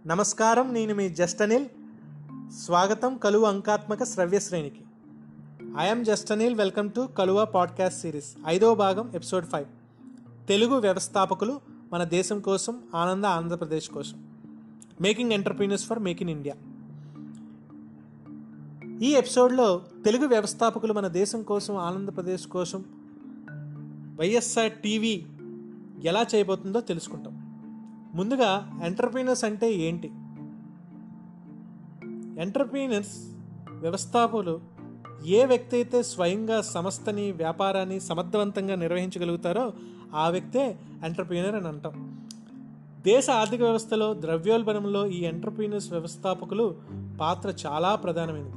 నమస్కారం నేను మీ జస్ట్ అనిల్ స్వాగతం కలువ అంకాత్మక శ్రవ్య శ్రేణికి I'm just Anil welcome to Kaluva podcast series ఐదవ భాగం ఎపిసోడ్ ఫైవ్ తెలుగు వ్యవస్థాపకులు మన దేశం కోసం ఆనంద ఆంధ్రప్రదేశ్ కోసం making entrepreneurs for make in India ఈ ఎపిసోడ్లో తెలుగు వ్యవస్థాపకులు మన దేశం కోసం ఆంధ్రప్రదేశ్ కోసం వైఎస్ఆర్ టీవీ ఎలా చేయబోతుందో తెలుసుకుంటాం ముందుగా ఎంటర్ప్రీనర్స్ అంటే ఏంటి ఎంటర్ప్రీనర్స్ వ్యవస్థాపకులు ఏ వ్యక్తి అయితే స్వయంగా సంస్థని వ్యాపారాన్ని సమర్థవంతంగా నిర్వహించగలుగుతారో ఆ వ్యక్తే ఎంటర్ప్రీనర్ అని అంటాం దేశ ఆర్థిక వ్యవస్థలో ద్రవ్యోల్బణంలో ఈ ఎంటర్ప్రీనర్స్ వ్యవస్థాపకులు పాత్ర చాలా ప్రధానమైనది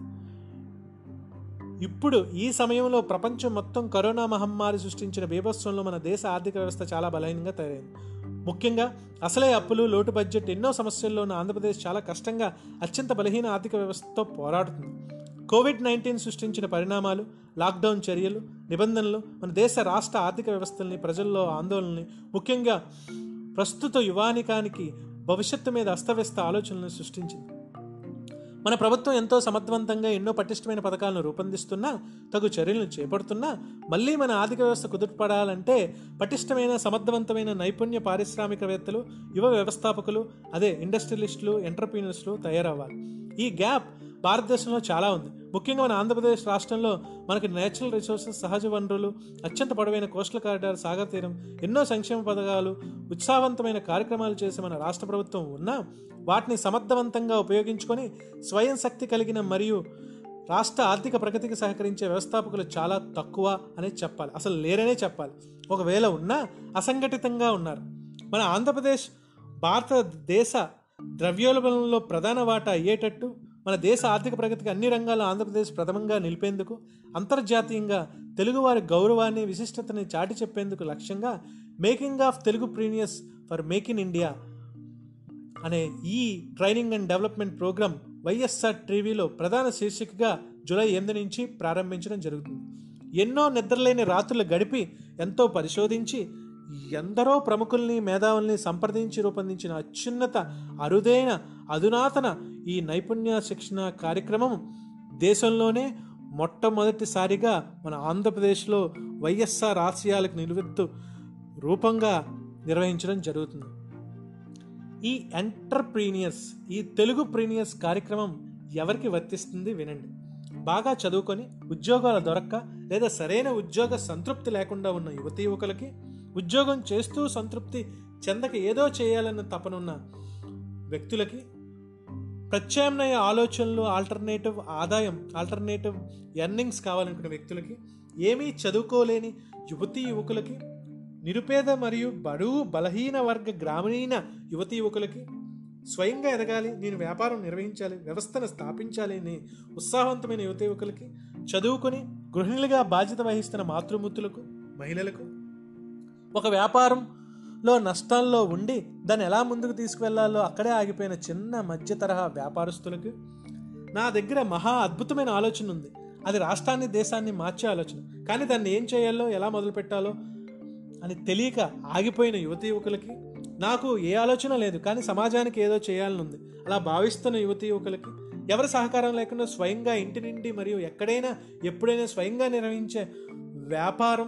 ఇప్పుడు ఈ సమయంలో ప్రపంచం మొత్తం కరోనా మహమ్మారి సృష్టించిన బీభత్సంలో మన దేశ ఆర్థిక వ్యవస్థ చాలా బలహీనంగా తయారైంది ముఖ్యంగా అసలే అప్పులు లోటు బడ్జెట్ ఎన్నో సమస్యల్లో ఉన్న ఆంధ్రప్రదేశ్ చాలా కష్టంగా అత్యంత బలహీన ఆర్థిక వ్యవస్థతో పోరాడుతుంది కోవిడ్ నైన్టీన్ సృష్టించిన పరిణామాలు లాక్డౌన్ చర్యలు నిబంధనలు మన దేశ రాష్ట్ర ఆర్థిక వ్యవస్థల్ని ప్రజల్లో ఆందోళనని ముఖ్యంగా ప్రస్తుత యువానికానికి భవిష్యత్తు మీద అస్తవ్యస్త ఆలోచనలను సృష్టించింది మన ప్రభుత్వం ఎంతో సమర్థవంతంగా ఎన్నో పటిష్టమైన పథకాలను రూపొందిస్తున్నా తగు చర్యలను చేపడుతున్నా మళ్ళీ మన ఆర్థిక వ్యవస్థ కుదుటపడాలంటే పటిష్టమైన సమర్థవంతమైన నైపుణ్య పారిశ్రామికవేత్తలు యువ వ్యవస్థాపకులు అదే ఇండస్ట్రియలిస్టులు ఎంటర్ప్రీనర్స్లు తయారవ్వాలి ఈ గ్యాప్ భారతదేశంలో చాలా ఉంది ముఖ్యంగా మన ఆంధ్రప్రదేశ్ రాష్ట్రంలో మనకి నేచురల్ రిసోర్సెస్ సహజ వనరులు అత్యంత పొడవైన కోస్టల్ కారిడార్ సాగర్ తీరం ఎన్నో సంక్షేమ పథకాలు ఉత్సాహవంతమైన కార్యక్రమాలు చేసి మన రాష్ట్ర ప్రభుత్వం ఉన్నా వాటిని సమర్థవంతంగా ఉపయోగించుకొని స్వయం శక్తి కలిగిన మరియు రాష్ట్ర ఆర్థిక ప్రగతికి సహకరించే వ్యవస్థాపకులు చాలా తక్కువ అనే చెప్పాలి అసలు లేరనే చెప్పాలి ఒకవేళ ఉన్నా అసంఘటితంగా ఉన్నారు మన ఆంధ్రప్రదేశ్ భారతదేశ ద్రవ్యోల్బణంలో ప్రధాన వాటా అయ్యేటట్టు మన దేశ ఆర్థిక ప్రగతికి అన్ని రంగాల్లో ఆంధ్రప్రదేశ్ ప్రథమంగా నిలిపేందుకు అంతర్జాతీయంగా తెలుగువారి గౌరవాన్ని విశిష్టతని చాటి చెప్పేందుకు లక్ష్యంగా making of Telugu preneurs for make in India అనే ఈ training and development programme YSR టీవీలో ప్రధాన శీర్షికగా జూలై ఎనిమిది నుంచి ప్రారంభించడం జరుగుతుంది ఎన్నో నిద్రలేని రాత్రులు గడిపి ఎంతో పరిశోధించి ఎందరో ప్రముఖుల్ని మేధావుల్ని సంప్రదించి రూపొందించిన అత్యున్నత అరుదైన అధునాతన ఈ నైపుణ్య శిక్షణ కార్యక్రమం దేశంలోనే మొట్టమొదటిసారిగా మన ఆంధ్రప్రదేశ్లో వైఎస్ఆర్ ఆశయాలకు నిలువెత్తు రూపంగా నిర్వహించడం జరుగుతుంది ఈ ఎంటర్ప్రీనియర్స్ ఈ తెలుగు ప్రీనియర్స్ కార్యక్రమం ఎవరికి వర్తిస్తుంది వినండి బాగా చదువుకొని ఉద్యోగాలు దొరక్క లేదా సరైన ఉద్యోగ సంతృప్తి లేకుండా ఉన్న యువతీ యువకులకి ఉద్యోగం చేస్తూ సంతృప్తి చెందక ఏదో చేయాలన్న తపనున్న వ్యక్తులకి ప్రత్యామ్నాయ ఆలోచనలు ఆల్టర్నేటివ్ ఆదాయం ఆల్టర్నేటివ్ ఎర్నింగ్స్ కావాలనుకునే వ్యక్తులకి ఏమీ చదువుకోలేని యువతీ యువకులకి నిరుపేద మరియు బరువు బలహీన వర్గ గ్రామీణ యువతీ యువకులకి స్వయంగా ఎదగాలి నేను వ్యాపారం నిర్వహించాలి వ్యవస్థను స్థాపించాలి అని ఉత్సాహవంతమైన యువత యువకులకి చదువుకొని గృహిణులుగా బాధ్యత వహిస్తున్న మాతృమూర్తులకు మహిళలకు ఒక వ్యాపారంలో నష్టాల్లో ఉండి దాన్ని ఎలా ముందుకు తీసుకువెళ్లాలో అక్కడే ఆగిపోయిన చిన్న మధ్య తరహా వ్యాపారస్తులకు నా దగ్గర మహా అద్భుతమైన ఆలోచన ఉంది అది రాష్ట్రాన్ని దేశాన్ని మార్చే ఆలోచన కానీ దాన్ని ఏం చేయాలో ఎలా మొదలు పెట్టాలో అని తెలియక ఆగిపోయిన యువతి యువకులకి నాకు ఏ ఆలోచన లేదు కానీ సమాజానికి ఏదో చేయాలని ఉంది అలా భావిస్తున్న యువతి యువకులకి ఎవరి సహకారం లేకుండా స్వయంగా ఇంటి నుండి మరియు ఎక్కడైనా ఎప్పుడైనా స్వయంగా నిర్వహించే వ్యాపారం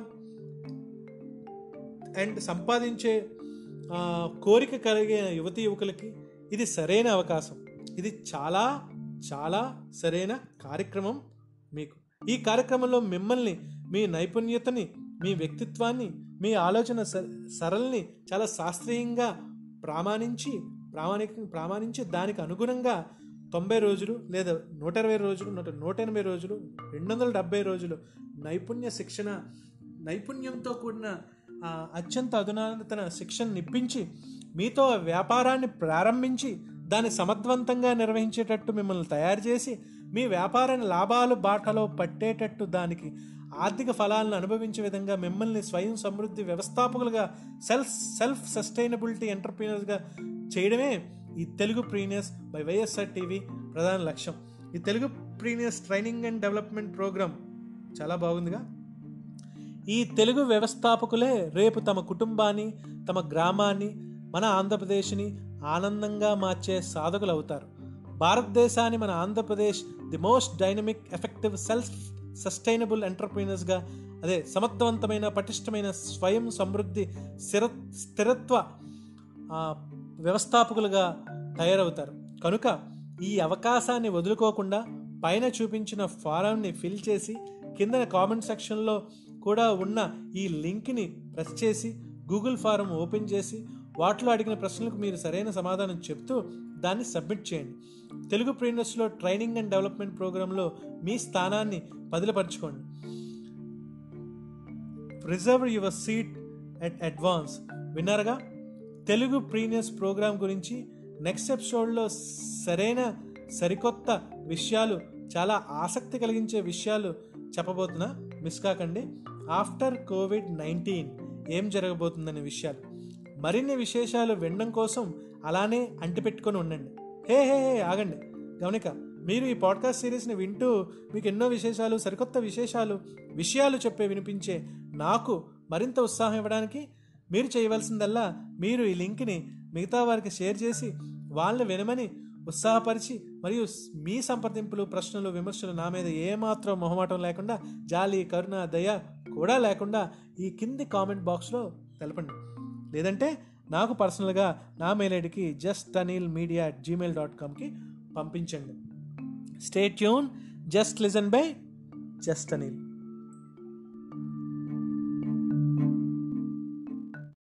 అండ్ సంపాదించే ఆ, కోరిక కలిగే యువతి యువకులకి ఇది సరైన అవకాశం ఇది చాలా చాలా సరైన కార్యక్రమం మీకు ఈ కార్యక్రమంలో మిమ్మల్ని మీ నైపుణ్యతని మీ వ్యక్తిత్వాన్ని మీ ఆలోచన స- సరళిని చాలా శాస్త్రీయంగా ప్రామాణించి ప్రామాణిక ప్రామాణించి దానికి అనుగుణంగా తొంభై రోజులు లేదా నూట ఇరవై రోజులు నూట నూట ఎనభై రోజులు రెండు వందల డెబ్బై రోజులు నైపుణ్య శిక్షణ నైపుణ్యంతో కూడిన ఆ, అత్యంత అధునాతన శిక్షణ నిప్పించి మీతో వ్యాపారాన్ని ప్రారంభించి దాన్ని సమర్థవంతంగా నిర్వహించేటట్టు మిమ్మల్ని తయారు చేసి మీ వ్యాపారాన్ని లాభాలు బాటలో పట్టేటట్టు దానికి ఆర్థిక ఫలాలను అనుభవించే విధంగా మిమ్మల్ని స్వయం సమృద్ధి వ్యవస్థాపకులుగా సెల్ఫ్ సెల్ఫ్ సస్టైనబిలిటీ ఎంటర్ప్రీనర్స్గా చేయడమే ఈ Telugu preneurs by YSR TV ప్రధాన లక్ష్యం ఈ Telugu preneurs training and development programme చాలా బాగుందిగా ఈ తెలుగు వ్యవస్థాపకులే రేపు తమ కుటుంబాన్ని తమ గ్రామాన్ని మన ఆంధ్రప్రదేశ్ని ఆనందంగా మార్చే సాధకులు అవుతారు భారతదేశాన్ని మన Andhra Pradesh the most dynamic effective self sustainable ఎంటర్ప్రీనర్స్గా అదే సమర్థవంతమైన పటిష్టమైన స్వయం సమృద్ధి స్థిర స్థిరత్వ ఆ, వ్యవస్థాపకులుగా తయారవుతారు కనుక ఈ అవకాశాన్ని వదులుకోకుండా పైన చూపించిన ఫారంని ఫిల్ చేసి కిందన కామెంట్ సెక్షన్లో కూడా ఉన్న ఈ లింక్ని ప్రెస్ చేసి గూగుల్ ఫారం ఓపెన్ చేసి వాటిలో అడిగిన ప్రశ్నలకు మీరు సరైన సమాధానం చెప్తూ దాన్ని సబ్మిట్ చేయండి తెలుగు ప్రీనర్స్లో ట్రైనింగ్ అండ్ డెవలప్మెంట్ ప్రోగ్రాంలో మీ స్థానాన్ని పదిలపరచుకోండి reserve your seat at advance విన్నారుగా తెలుగు ప్రీమియర్స్ ప్రోగ్రాం గురించి నెక్స్ట్ ఎపిసోడ్లో సరైన సరికొత్త విషయాలు చాలా ఆసక్తి కలిగించే విషయాలు చెప్పబోతున్నా మిస్ కాకండి ఆఫ్టర్ కోవిడ్ నైన్టీన్ ఏం జరగబోతుందనే విషయాలు మరిన్ని విశేషాలు వినడం కోసం అలానే అంటిపెట్టుకొని ఉండండి హే హే హే ఆగండి గమనిక మీరు ఈ పాడ్కాస్ట్ సిరీస్ని వింటూ మీకు ఎన్నో విశేషాలు సరికొత్త విశేషాలు విషయాలు చెప్పే వినిపించే నాకు మరింత ఉత్సాహం ఇవ్వడానికి మీరు చేయవలసిందల్లా మీరు ఈ లింక్ని మిగతా వారికి షేర్ చేసి వాళ్ళని వినమని ఉత్సాహపరిచి మరియు మీ సంప్రదింపులు ప్రశ్నలు విమర్శలు నా మీద ఏమాత్రం మొహమాటం లేకుండా జాలి కరుణ దయ కూడా లేకుండా ఈ కింది కామెంట్ బాక్స్లో తెలపండి లేదంటే నాకు పర్సనల్గా నా మెయిల్ ఐడికి just Anil media at Gmail dot కామ్కి పంపించండి stay tune just listen bye just Anil